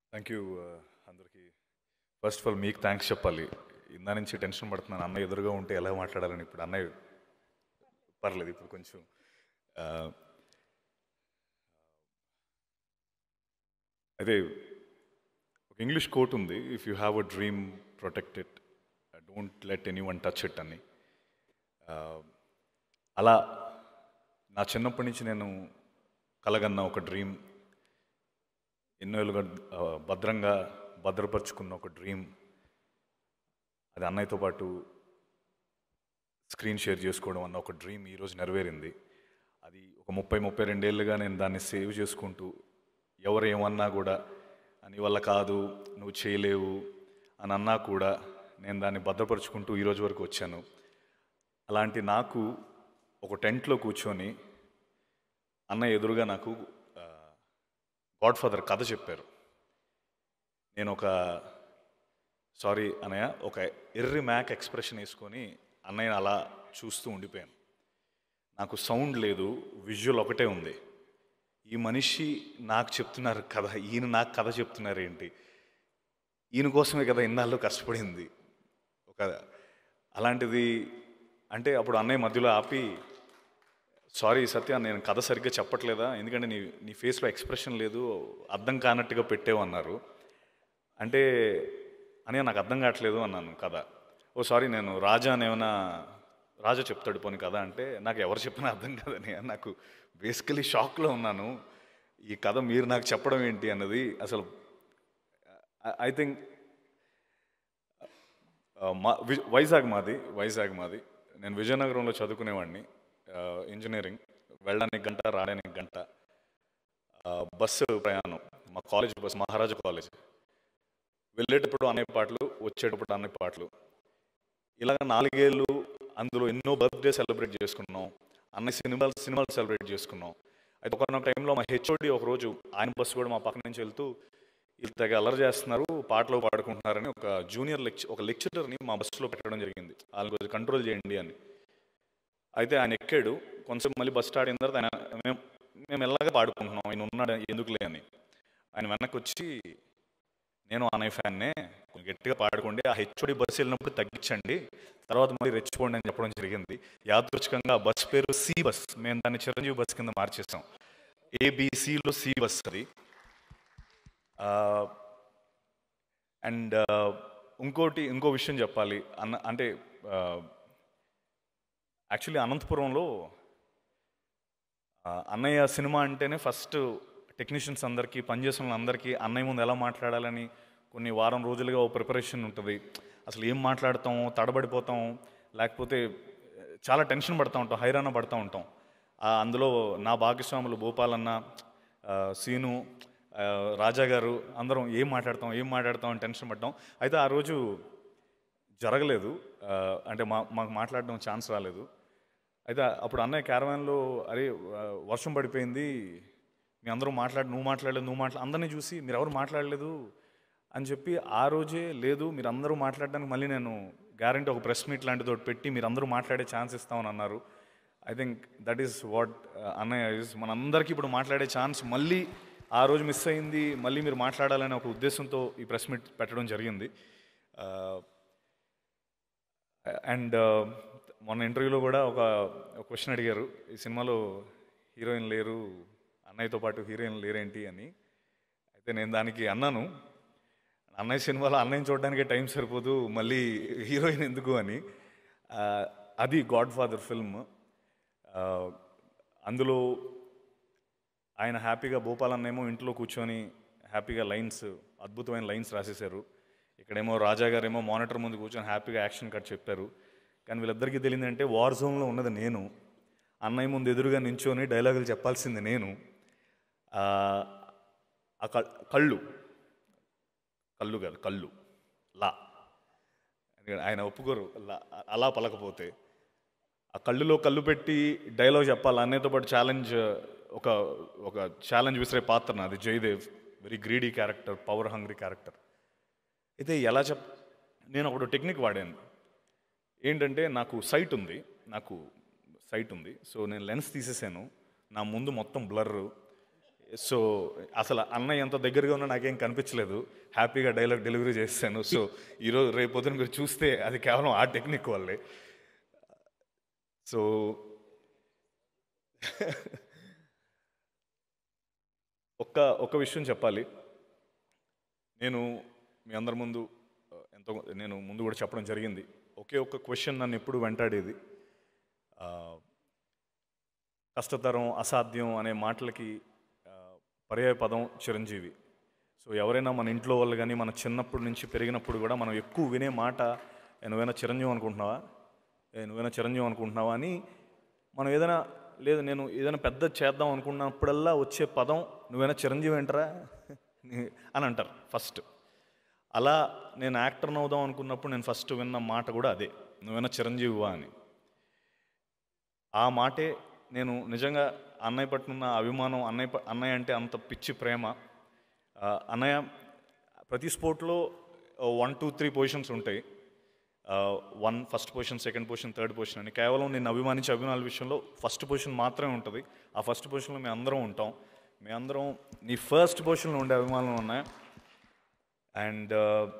thank you అందరికీ first of all మీకు thanks చెప్పాలి ఇందా నుంచి టెన్షన్ పడుతున్నాను అన్నయ్య ఎదురుగా ఉంటే ఎలా మాట్లాడాలని ఇప్పుడు అన్నయ్య పర్లేదు ఇప్పుడు కొంచెం ఆ, అదే ఒక ఇంగ్లీష్ కోట్ ఉంది if you have a dream protect it don't let anyone touch it అని ఆ, అలా నా చిన్నప్పటి నుంచి నేను కలగన్న ఒక డ్రీమ్ ఎన్నో ఏళ్ళుగా ఆ, భద్రంగా భద్రపరుచుకున్న ఒక డ్రీమ్ అది అన్నయ్యతో పాటు స్క్రీన్ షేర్ చేసుకోవడం అన్న ఒక డ్రీమ్ ఈరోజు నెరవేరింది అది ఒక ముప్పై ముప్పై రెండేళ్ళుగా నేను దాన్ని సేవ్ చేసుకుంటూ ఎవరు ఏమన్నా కూడా నీ వల్ల కాదు నువ్వు చేయలేవు అని అన్నా కూడా నేను దాన్ని భద్రపరుచుకుంటూ ఈరోజు వరకు వచ్చాను అలాంటి నాకు ఒక టెంట్లో కూర్చొని అన్న ఎదురుగా నాకు గాడ్ ఫాదర్ కథ చెప్పారు నేను ఒక సారీ అన్నయ్య ఒక ఎర్రి మ్యాక్ ఎక్స్ప్రెషన్ వేసుకొని అన్నయ్య అలా చూస్తూ ఉండిపోయాను నాకు సౌండ్ లేదు విజువల్ ఒకటే ఉంది ఈ మనిషి నాకు చెప్తున్నారు కథ ఈయన నాకు కథ చెప్తున్నారు ఏంటి ఈయన కోసమే కదా ఇన్నాళ్ళు కష్టపడింది ఒక అలాంటిది అంటే అప్పుడు అన్నయ్య మధ్యలో ఆపి సారీ సత్య నేను కథ సరిగ్గా చెప్పట్లేదా ఎందుకంటే నీ నీ ఫేస్లో ఎక్స్ప్రెషన్ లేదు అర్థం కానట్టుగా పెట్టేవు అన్నారు అంటే అని నాకు అర్థం కావట్లేదు అన్నాను కథ ఓ సారీ నేను రాజా అని ఏమైనా రాజా చెప్తాడు పోనీ కథ అంటే నాకు ఎవరు చెప్పినా అర్థం కాదని నాకు బేసికలీ షాక్లో ఉన్నాను ఈ కథ మీరు నాకు చెప్పడం ఏంటి అన్నది అసలు ఐ థింక్ మా వి- వైజాగ్ మాది వైజాగ్ మాది నేను విజయనగరంలో చదువుకునేవాడిని ఆ, ఇంజనీరింగ్ వెళ్ళడానికి గంట రావడానికి గంట ఆ, బస్సు ప్రయాణం మా కాలేజ్ బస్సు మహారాజా కాలేజ్ వెళ్ళేటప్పుడు అనే పాటలు వచ్చేటప్పుడు అనే పాటలు ఇలాగ నాలుగేళ్ళు అందులో ఎన్నో బర్త్డే సెలబ్రేట్ చేసుకున్నాం అన్ని సినిమాలు సినిమాలు సెలబ్రేట్ చేసుకున్నాం అయితే ఒకనొక టైంలో మా హెచ్ఓడి ఒకరోజు ఆయన బస్సు కూడా మా పక్క నుంచి వెళ్తూ వీళ్ళు తెగ అల్లరి చేస్తున్నారు పాటలు పాడుకుంటున్నారని ఒక జూనియర్ లెక్చర్ ఒక లెక్చరర్ని మా బస్సులో పెట్టడం జరిగింది వాళ్ళని కొంచెం కంట్రోల్ చేయండి అని అయితే ఆయన ఎక్కాడు కొంచెం మళ్ళీ బస్ స్టార్ట్ అయిన తర్వాత ఆయన మేము మేము ఎలాగ పాడుకుంటున్నాం ఆయన ఉన్నాడు ఎందుకులే అని ఆయన వెనక్కి వచ్చి నేను అనే ఫ్యాన్నే కొంచెం గట్టిగా పాడుకోండి ఆ హెచ్ఓడి బస్సు వెళ్ళినప్పుడు తగ్గించండి తర్వాత మళ్ళీ రెచ్చిపోండి అని చెప్పడం జరిగింది యాదృచ్ఛికంగా ఆ బస్ పేరు సి బస్ మేము దాన్ని చిరంజీవి బస్ కింద మార్చేసాం ఏబిసిలో సి బస్ అది అండ్ ఇంకోటి ఇంకో విషయం చెప్పాలి అన్న అంటే యాక్చువల్లీ అనంతపురంలో ఆ, అన్నయ్య సినిమా అంటేనే ఫస్ట్ టెక్నీషియన్స్ అందరికీ పనిచేసిన వాళ్ళందరికీ అన్నయ్య ముందు ఎలా మాట్లాడాలని కొన్ని వారం రోజులుగా ఓ ప్రిపరేషన్ ఉంటుంది అసలు ఏం మాట్లాడతాం తడబడిపోతాం లేకపోతే ఆ, చాలా టెన్షన్ పడుతూ ఉంటాం హైరాణ పడుతూ ఉంటాం ఆ, అందులో నా భాగస్వాములు భూపాలన్న ఆ, సీను ఆ, రాజా గారు అందరం ఏం మాట్లాడతాం ఏం మాట్లాడతాం అని టెన్షన్ పడ్డాం అయితే ఆ రోజు జరగలేదు ఆ, అంటే మా మాకు మాట్లాడడం ఛాన్స్ రాలేదు అయితే అప్పుడు అన్నయ్య క్యారవాన్లో అరే ఆ, వర్షం పడిపోయింది మీ అందరూ మాట్లాడి నువ్వు మాట్లాడలేదు నువ్వు మాట్లా అందరినీ చూసి మీరు ఎవరు మాట్లాడలేదు అని చెప్పి ఆ రోజే లేదు మీరు అందరూ మాట్లాడడానికి మళ్ళీ నేను గ్యారంటీ ఒక ప్రెస్ మీట్ లాంటిది ఒకటి పెట్టి మీరు అందరూ మాట్లాడే ఛాన్స్ ఇస్తామని అన్నారు I think that is what అన్నయ్య ఇస్ మనందరికీ ఇప్పుడు మాట్లాడే ఛాన్స్ మళ్ళీ ఆ రోజు మిస్ అయింది మళ్ళీ మీరు మాట్లాడాలనే ఒక ఉద్దేశంతో ఈ ప్రెస్ మీట్ పెట్టడం జరిగింది అండ్ మొన్న ఇంటర్వ్యూలో కూడా ఒక క్వశ్చన్ అడిగారు ఈ సినిమాలో హీరోయిన్ లేరు అన్నయ్యతో పాటు హీరోయిన్ లేరేంటి అని అయితే నేను దానికి అన్నాను అన్నయ్య సినిమాలో అన్నయ్యని చూడడానికే టైం సరిపోదు మళ్ళీ హీరోయిన్ ఎందుకు అని ఆ, అది గాడ్ ఫాదర్ ఫిల్మ్ అందులో ఆయన హ్యాపీగా భూపాలన్నేమో ఇంట్లో కూర్చొని హ్యాపీగా లైన్స్ అద్భుతమైన లైన్స్ రాసేశారు ఇక్కడేమో రాజా గారేమో మానిటర్ ముందు కూర్చొని హ్యాపీగా యాక్షన్ కట్ చెప్పారు కానీ వీళ్ళిద్దరికీ తెలియదంటే వార్ జోన్లో ఉన్నది నేను అన్నయ్య ముందు ఎదురుగా నించొని డైలాగులు చెప్పాల్సింది నేను ఆ, ఆ క- కళ్ళు కళ్ళు కాదు కళ్ళు లా ఆయన ఒప్పుకోరు లా- అలా పలకపోతే ఆ కళ్ళులో కళ్ళు పెట్టి డైలాగ్ చెప్పాలి అన్నయ్యతో పాటు ఛాలెంజ్ ఒక ఒక ఛాలెంజ్ విసిరే పాత్ర నాది Jayadev very greedy character power hungry character అయితే ఎలా చెప్ నేను ఒకటి టెక్నిక్ వాడాను ఏంటంటే నాకు సైట్ ఉంది నాకు సైట్ ఉంది సో నేను లెన్స్ తీసేసాను నా ముందు మొత్తం బ్లర్ సో అసలు అన్నయ్య ఎంత దగ్గరగా ఉన్నా నాకేం కనిపించలేదు హ్యాపీగా డైలాగ్ డెలివరీ చేశాను సో ఈరోజు రేపు పొద్దున మీరు చూస్తే అది కేవలం ఆ టెక్నిక్ వల్లే సో ఒక్క ఒక్క విషయం చెప్పాలి నేను మీ అందరి ముందు ఆ, ఎంతో నేను ముందు కూడా చెప్పడం జరిగింది ఒకే ఒక్క క్వశ్చన్ నన్ను ఎప్పుడు వెంటాడేది ఆ, కష్టతరం అసాధ్యం అనే మాటలకి ఆ, పర్యాయ పదం చిరంజీవి సో ఎవరైనా మన ఇంట్లో వాళ్ళు కానీ మన చిన్నప్పటి నుంచి పెరిగినప్పుడు కూడా మనం ఎక్కువ వినే మాట "ఏ, నువ్వైనా చిరంజీవి అనుకుంటున్నావా ఏ నువ్వైనా చిరంజీవి అనుకుంటున్నావా అని మనం ఏదైనా లేదు నేను ఏదైనా పెద్ద చేద్దాం అనుకున్నప్పుడల్లా వచ్చే పదం నువ్వైనా చిరంజీవి ఏంటరా అని అంటారు ఫస్ట్ అలా నేను యాక్టర్ని అవుదాం అనుకున్నప్పుడు నేను ఫస్ట్ విన్న మాట కూడా అదే నువ్వైనా చిరంజీవివా అని ఆ మాటే నేను నిజంగా అన్నయ్య పట్ల ఉన్న అభిమానం అన్నయ్య ప- అన్నయ్య అంటే అంత పిచ్చి ప్రేమ ఆ, అన్నయ్య ప్రతి స్పోర్ట్లో వన్ టూ త్రీ పొజిషన్స్ ఉంటాయి one first position second position third position అని కేవలం నేను అభిమానించే అభిమానుల విషయంలో ఫస్ట్ పొజిషన్ మాత్రమే ఉంటుంది ఆ ఫస్ట్ పొజిషన్లో మేము అందరం ఉంటాం మేము అందరం నీ ఫస్ట్ పొజిషన్లో ఉండే అభిమానులు ఉన్నాయి అండ్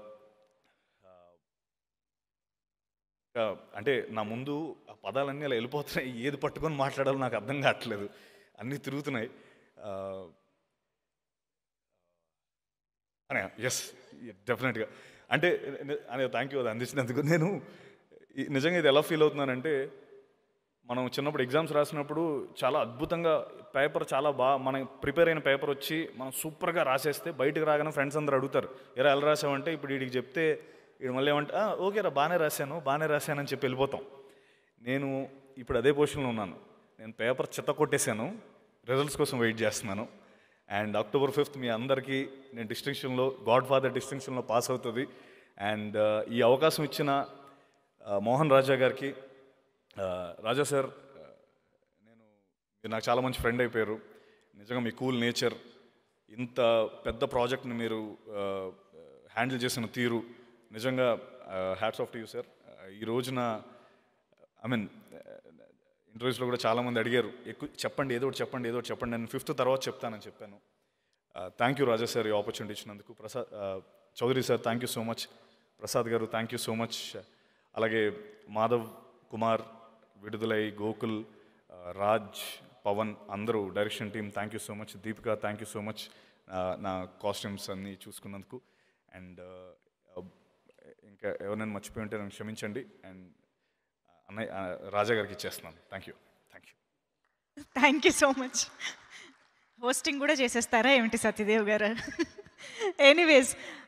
అంటే నా ముందు ఆ పదాలన్నీ అలా వెళ్ళిపోతున్నాయి ఏది పట్టుకొని మాట్లాడాలో నాకు అర్థం కావట్లేదు అన్నీ తిరుగుతున్నాయి అనే ఎస్ డెఫినెట్గా అంటే ని- అనే థ్యాంక్ యూ అది అందించినందుకు నేను ఈ- నిజంగా ఇది ఎలా ఫీల్ అవుతున్నానంటే మనం చిన్నప్పుడు ఎగ్జామ్స్ రాసినప్పుడు చాలా అద్భుతంగా పేపర్ చాలా బాగా మనం ప్రిపేర్ అయిన పేపర్ వచ్చి మనం సూపర్గా రాసేస్తే బయటకు రాగానే ఫ్రెండ్స్ అందరూ అడుగుతారు ఎరా ఎలా రాసావంటే ఇప్పుడు వీడికి చెప్తే వీడు మళ్ళీ ఏమంటే "ఆ, ఓకేరా బాగానే రాశాను బాగానే రాశాను అని చెప్పి వెళ్ళిపోతాం నేను ఇప్పుడు అదే పొజిషన్లో ఉన్నాను నేను పేపర్ చెత్త కొట్టేశాను రిజల్ట్స్ కోసం వెయిట్ చేస్తున్నాను అండ్ అక్టోబర్ ఫిఫ్త్ మీ అందరికీ నేను డిస్టింక్షన్లో గాడ్ ఫాదర్ డిస్టింక్షన్లో పాస్ అవుతుంది అండ్ ఈ అవకాశం ఇచ్చిన ఆ, మోహన్ రాజా గారికి ఆ, రాజా సార్ ఆ, నేను మీరు నాకు చాలా మంచి ఫ్రెండ్ అయిపోయారు నిజంగా మీ కూల్ నేచర్ ఇంత పెద్ద ప్రాజెక్ట్ని మీరు హ్యాండిల్ చేసిన తీరు నిజంగా hats off to you sir ఈ రోజున ఐ మీన్ ఇంటర్వ్యూస్లో కూడా చాలామంది అడిగారు ఎక్కువ చెప్పండి ఏదో ఒకటి చెప్పండి ఏదో ఒకటి చెప్పండి నేను ఫిఫ్త్ తర్వాత చెప్తానని చెప్పాను థ్యాంక్ యూ రాజా సార్ ఈ ఆపర్చునిటీ ఇచ్చినందుకు Prasad Chowdary sir thank you so much Prasad గారు థ్యాంక్ యూ సో మచ్ అలాగే మాధవ్ కుమార్ విడుదలై గోకుల్ ఆ, రాజ్ పవన్ అందరూ direction team thank you so much Deepika thank you so much నా కాస్ట్యూమ్స్ అన్నీ చూసుకున్నందుకు అండ్ ఇంకా ఎవరైనా మర్చిపోయి ఉంటే నన్ను క్షమించండి అండ్ అన్నయ్య ఆ, రాజా గారికి ఇచ్చేస్తున్నాను thank you thank you thank you so much hosting కూడా చేసేస్తారా ఏమిటి సత్యదేవ్ గారు ఎనీవేస్